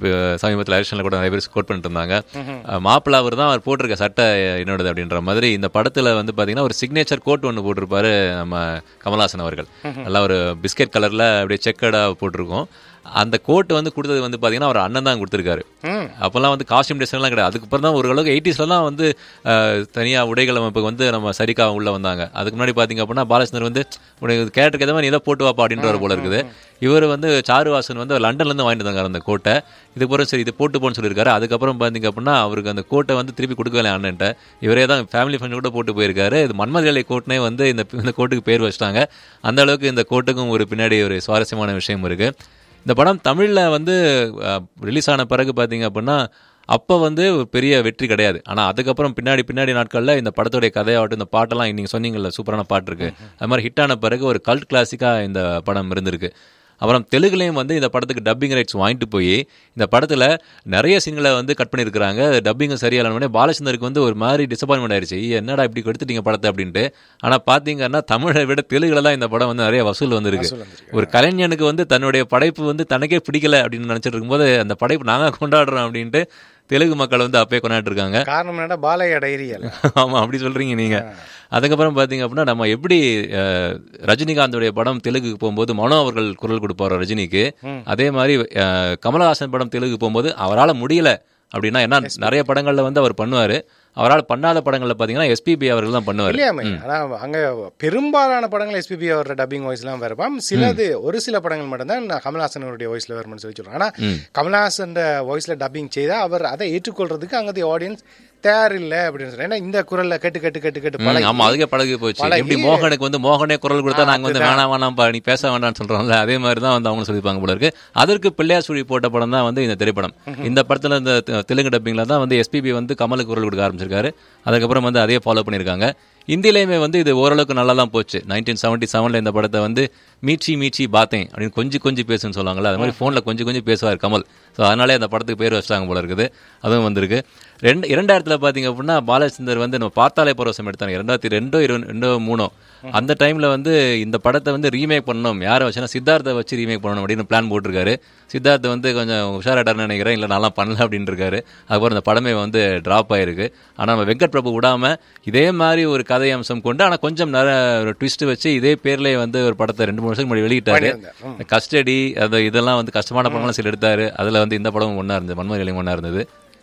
சமீபத்தில் எலெக்ஷனில் கூட நிறைய பேர் கோட் பண்ணிட்டு இருந்தாங்க மாப்பிள்ள அவர் தான் அவர் போட்டிருக்க சட்டை என்னோடது அப்படின்ற மாதிரி இந்த படத்தில் வந்து பார்த்தீங்கன்னா ஒரு சிக்னேச்சர் கோட் ஒன்று போட்டிருப்பாரு நம்ம கமல்ஹாசன் அவர்கள் நல்லா ஒரு பிஸ்கெட் கலரில் அப்படியே செக்கடாக போட்டிருக்கோம் அந்த கோட் வந்து கொடுத்தது வந்து பார்த்தீங்கன்னா அவர் அண்ணன் தான் கொடுத்துருக்காரு அப்போல்லாம் வந்து காஸ்டியூம் டிசைன்லாம் கிடையாது அதுக்கப்புறம் தான் ஓரளவுக்கு எயிட்டிஸ்லாம் வந்து தனியாக உடைகள் அமைப்புக்கு வந்து நம்ம சரிக்கா உள்ள வந்தாங்க அதுக்கு முன்னாடி பார்த்தீங்க அப்படின்னா பாலச்சந்தர் வந்து உனக்கு கேரக்டருக்கு ஏதாவது நீ ஏதோ போட்டு வாப்பா அப்படின்ற போல இருக்குது இவர் வந்து சாருவாசன் வந்து லண்டன்லேருந்து வாங்கிட்டு வந்தாங்க அந்த கோட்டை இதுக்கு பிறகு சரி இது போட்டு போன்னு சொல்லியிருக்காரு அதுக்கப்புறம் பார்த்தீங்க அப்படின்னா அவருக்கு அந்த கோட்டை வந்து திருப்பி கொடுக்கல அண்ணன்ட்ட இவரே தான் ஃபேமிலி ஃபங்க்ஷன் கூட போட்டு போயிருக்காரு இது மன்மதிலை கோட்னே வந்து இந்த இந்த கோட்டுக்கு பேர் வச்சிட்டாங்க அந்த அளவுக்கு இந்த கோட்டுக்கும் ஒரு பின்னாடி ஒரு சுவாரஸ்யமான விஷயம் இருக்கு இந்த படம் தமிழில் வந்து ரிலீஸ் ஆன பிறகு பார்த்தீங்க அப்படின்னா அப்போ வந்து ஒரு பெரிய வெற்றி கிடையாது ஆனால் அதுக்கப்புறம் பின்னாடி பின்னாடி நாட்களில் இந்த படத்துடைய கதையாகட்டும் இந்த பாட்டெல்லாம் நீங்கள் சொன்னீங்கல்ல சூப்பரான பாட்டு இருக்கு அது மாதிரி ஹிட் ஆன பிறகு ஒரு கல்ட் கிளாசிக்காக இந்த படம் இருந்திருக்கு அப்புறம் தெலுங்குலேயும் வந்து இந்த படத்துக்கு டப்பிங் ரைட்ஸ் வாங்கிட்டு போய் இந்த படத்தில் நிறைய சீன்களை வந்து கட் பண்ணியிருக்கிறாங்க டப்பிங்கும் சரியான பாலச்சந்தருக்கு வந்து ஒரு மாதிரி டிசப்பாயின்மெண்ட் ஆயிடுச்சு "ஐய, என்னடா இப்படி எடுத்துட்டீங்க படத்தை அப்படின்ட்டு ஆனால் பார்த்தீங்கன்னா தமிழை விட தெலுங்குல தான் இந்த படம் வந்து நிறைய வசூல் வந்திருக்கு ஒரு கலைஞனுக்கு வந்து தன்னுடைய படைப்பு வந்து தனக்கே பிடிக்கல அப்படின்னு நினச்சிட்டு இருக்கும்போது அந்த படைப்பு நாங்கள் கொண்டாடுறோம் அப்படின்ட்டு தெலுங்கு மக்கள் வந்து அப்பயே கொண்டாடிட்டு இருக்காங்க காரணம் என்னடா பாலையா டைரியல் ஆமா அப்படி சொல்றீங்க நீங்க அதுக்கப்புறம் பாத்தீங்க அப்படின்னா நம்ம எப்படி அஹ், ரஜினிகாந்தோடைய படம் தெலுங்குக்கு போகும்போது மனோ அவர்கள் குரல் கொடுப்பாரோ ரஜினிக்கு அதே மாதிரி அஹ், கமலஹாசன் படம் தெலுங்குக்கு போகும்போது அவரால் முடியல அப்படின்னா என்ன நிறைய படங்கள்ல வந்து அவர் பண்ணுவாரு அவரால் பண்ணாத படங்கள்ல பாத்தீங்கன்னா எஸ்பிபி அவர்கள் தான் பண்ணுவாரு இல்லையாமே ஆனா அங்க பெரும்பாலான படங்கள் எஸ்பிபி அவரோட டப்பிங் வாய்ஸ்லாம் வரப்பாம் சிலது ஒரு சில படங்கள் மட்டும்தான் நான் கமல்ஹாசனுடைய வாய்ஸ்ல வரும்னு சொல்லி சொல்றேன் ஆனா கமல்ஹாசன் வாய்ஸ்ல டப்பிங் செய்தா அவர் அதை ஏற்றுக்கொள்றதுக்கு அங்க ஆடியன்ஸ் தயார் இல்லை அப்படின்னு சொல்றேன் ஏன்னா இந்த குரல்ல கேட்டு கேட்டு கேட்டு கேட்டு ம், பழகி ஆமா அதுக்கே பழகி போச்சு பழகி- எப்படி மோகனுக்கு வந்து மோகனே குரல் கொடுத்தா நாங்க வந்து வேணாம் வேணாம்ப்பா நீ பேச வேண்டாம்னு சொல்றோம்ல அதே மாதிரி தான் வந்து அவங்க சொல்லிப்பாங்க போல இருக்கு அதற்கு பிள்ளையார் சுழி போட்ட படம் தான் வந்து இந்த திரைப்படம் இந்த படத்துல இந்த தெ- தெலுங்கு டப்பிங்ல தான் வந்து எஸ்பிபி வந்து கமலுக்கு குரல் கொடுக்க ஆரம்பிச்சிருக்காரு அதுக்கப்புறம் வந்து அதே ஃபாலோ பண்ணியிருக்காங்க இந்தியிலையுமே வந்து இது ஓரளவுக்கு நல்லா தான் போச்சு நைன்டீன் செவன்ட்டி செவனில் இந்த படத்தை வந்து மீச்சி மீச்சி பாத்தேன் அப்படின்னு கொஞ்சம் கொஞ்சம் பேசுன்னு சொல்லுவாங்கல்ல அது மாதிரி ஃபோனில் கொஞ்சம் கொஞ்சம் பேசுவார் கமல் ஸோ அதனாலே அந்த படத்துக்கு பேர் வச்சிட்டாங்க போல இருக்குது அதுவும் வந்திருக்கு ரெண்டு இரண்டாயிரத்தில் பார்த்தீங்க அப்படின்னா பாலச்சந்தர் வந்து நம்ம பார்த்தாலே பரவசம் எடுத்தாங்க ரெண்டாயிரத்தி ரெண்டோ இரு ரெண்டோ மூணோ அந்த டைமில் வந்து இந்த படத்தை வந்து ரீமேக் பண்ணணும் யாரை வச்சுன்னா சித்தார்த்தை வச்சு ரீமேக் பண்ணணும் அப்படின்னு பிளான் போட்டிருக்காரு சித்தார்த் வந்து கொஞ்சம் உஷாராட்டார்னு நினைக்கிறேன் இல்லை நல்லா பண்ணல அப்படின்னு இருக்காரு அதுக்கப்புறம் இந்த படமே வந்து ட்ராப் ஆயிருக்கு ஆனால் நம்ம வெங்கட் பிரபு விடாம இதே மாதிரி ஒரு கதை அம்சம் கொண்டு ஆனால் கொஞ்சம் நிறைய ஒரு ட்விஸ்ட் வச்சு இதே பேர்லயே வந்து ஒரு படத்தை ரெண்டு மூணு வருஷத்துக்கு முன்னாடி வெளியிட்டாரு பண்ணியிருந்தார். கஸ்டடி அது இதெல்லாம் வந்து கஷ்டமான படங்களும் சில எடுத்தாரு அதுல வந்து இந்த படமும் ஒண்ணா இருந்தது மன்மதி ஒண்ணா இருந்தது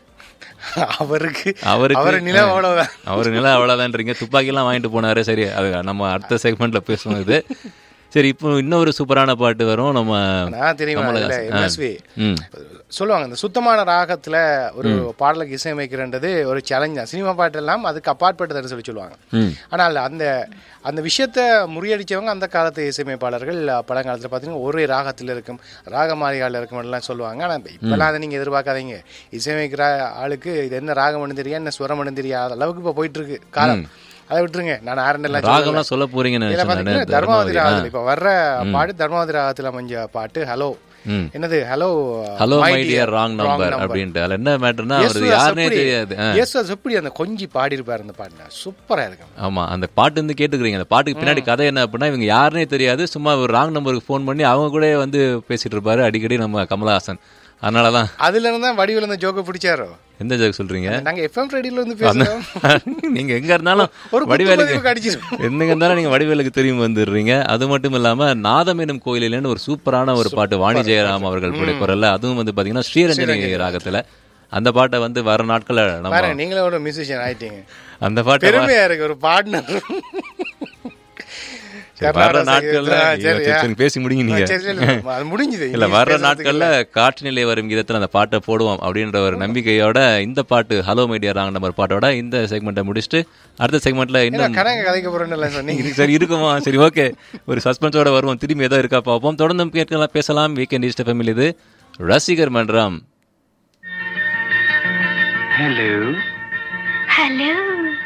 அவருக்கு அவருக்கு அவர் நிலம் அவ்வளவுதான் அவர் நிலம் அவ்வளவுதான்றீங்க துப்பாக்கி எல்லாம் வாங்கிட்டு போனாரு சரி அது நம்ம அடுத்த செக்மெண்ட்ல பேசுவோம் இது சரி இப்போ இன்னொரு சூப்பரான பாட்டு வரும் நம்ம நான் தெரியுமா இல்ல கமலஹாசன். ஆ. எம்எஸ்வி ம் சொல்லுவாங்க இந்த சுத்தமான ராகத்துல ஒரு பாடலுக்கு இசையமைக்கிறன்றது ஒரு சேலஞ்ச் தான் சினிமா பாட்டெல்லாம் அதுக்கு அப்பாற்பட்டதுன்னு சொல்லி சொல்லுவாங்க ம் ஆனால் அந்த அந்த விஷயத்த முறியடிச்சவங்க அந்த காலத்து இசையமைப்பாளர்கள் பழங்காலத்தில் பார்த்தீங்கன்னா ஒரே ராகத்தில் இருக்கும் ராக மாளிகாவில் இருக்கும் எல்லாம் சொல்லுவாங்க ஆனால் இப்பெல்லாம் அதை நீங்கள் எதிர்பார்க்காதீங்க இசையமைக்கிற ஆளுக்கு இது என்ன ராகம் தெரியா என்ன சுரம் தெரியாத அளவுக்கு இப்போ போயிட்டு இருக்கு காலம் அதை விட்டுருங்க நான் ஆரண்டெல்லாம் ராகம்லாம் சொல்ல போறீங்கன்னு இதில் நினைச்சேன் பார்த்தீங்கன்னா நானு. தர்மாவதி தர்மாவதி. ராகத்தில் இப்போ வர்ற பாட்டு தர்மாவதி ராகத்தில் அமைஞ்ச பாட்டு ஹலோ ம் என்னது hello hello my dear wrong number அப்படின்ட்டு அதுல என்ன மேட்டர்னா அவர் யாருனே தெரியாது ஆ. எஸ் எப்படி அந்த கொஞ்சி பாடி இருப்பாரு அந்த பாட்டு சூப்பரா இருக்கும் ஆமா அந்த பாட்டு வந்து கேட்டுக்கிறீங்க அந்த பாட்டுக்கு பின்னாடி கதை என்ன அப்படின்னா இவங்க யாருனே தெரியாது சும்மா ஒரு ராங் நம்பருக்கு ஃபோன் பண்ணி அவங்க கூட வந்து பேசிட்டு இருப்பாரு அடிக்கடி நம்ம கமலஹாசன் அதனாலதான் அதுல இருந்து தான் வடிவில் இந்த ஜோக்க பிடிச்சாரோ எந்த ஜோக் சொல்றீங்க நாங்க எஃப்எம் ரேடியோல இருந்து பேசுறோம் நீங்க எங்க இருந்தாலும் ஒரு வடிவேலுக்கு குத்துமதிப்புக்கு அடிச்சிருவோம் எங்க இருந்தாலும் நீங்க வடிவேலுக்கு திரும்பி வந்துடுறீங்க அது மட்டும் இல்லாம நாதம் எனும் கோயிலிலேன்னு ஒரு சூப்பரான ஒரு பாட்டு வாணி ஜெயராம் அவர்கள் கூட குரல்ல அதுவும் வந்து பாத்தீங்கன்னா ஸ்ரீரஞ்சனி ராகத்துல அந்த பாட்டை வந்து வர நாட்கள்ல நம்ம பாருங்க நீங்களே ஒரு மியூசிஷியன் ஆயிட்டீங்க அந்த பாட்டை வ- பெருமையா இருக்கு ஒரு பார்ட்னர் வர்ற நாட்கள்ல சரி, சரி, பேசி முடிங்க நீங்க அது முடிஞ்சது இல்ல வர்ற நாட்கள்ல காற்று நிலை வரும் விதத்துல அந்த பாட்டை போடுவோம் அப்படின்ற ஒரு நம்பிக்கையோட இந்த பாட்டு ஹலோ மைடியா ராங் நம்பர் பாட்டோட இந்த செக்மெண்ட்டை முடிச்சுட்டு அடுத்த செக்மெண்ட்ல இன்னும் கணக்கு கதைக்க போறேன்னு சொன்னீங்க இது சரி இருக்குமா சரி ஓகே ஒரு சஸ்பென்ஸோட வருவோம் திரும்பி ஏதோ இருக்கா பார்ப்போம் தொடர்ந்து கேட்கலாம் பேசலாம் வீக்கெண்ட் இஷ்ட ஃபேமிலி இது ரசிகர் மன்றம் Hello. Hello.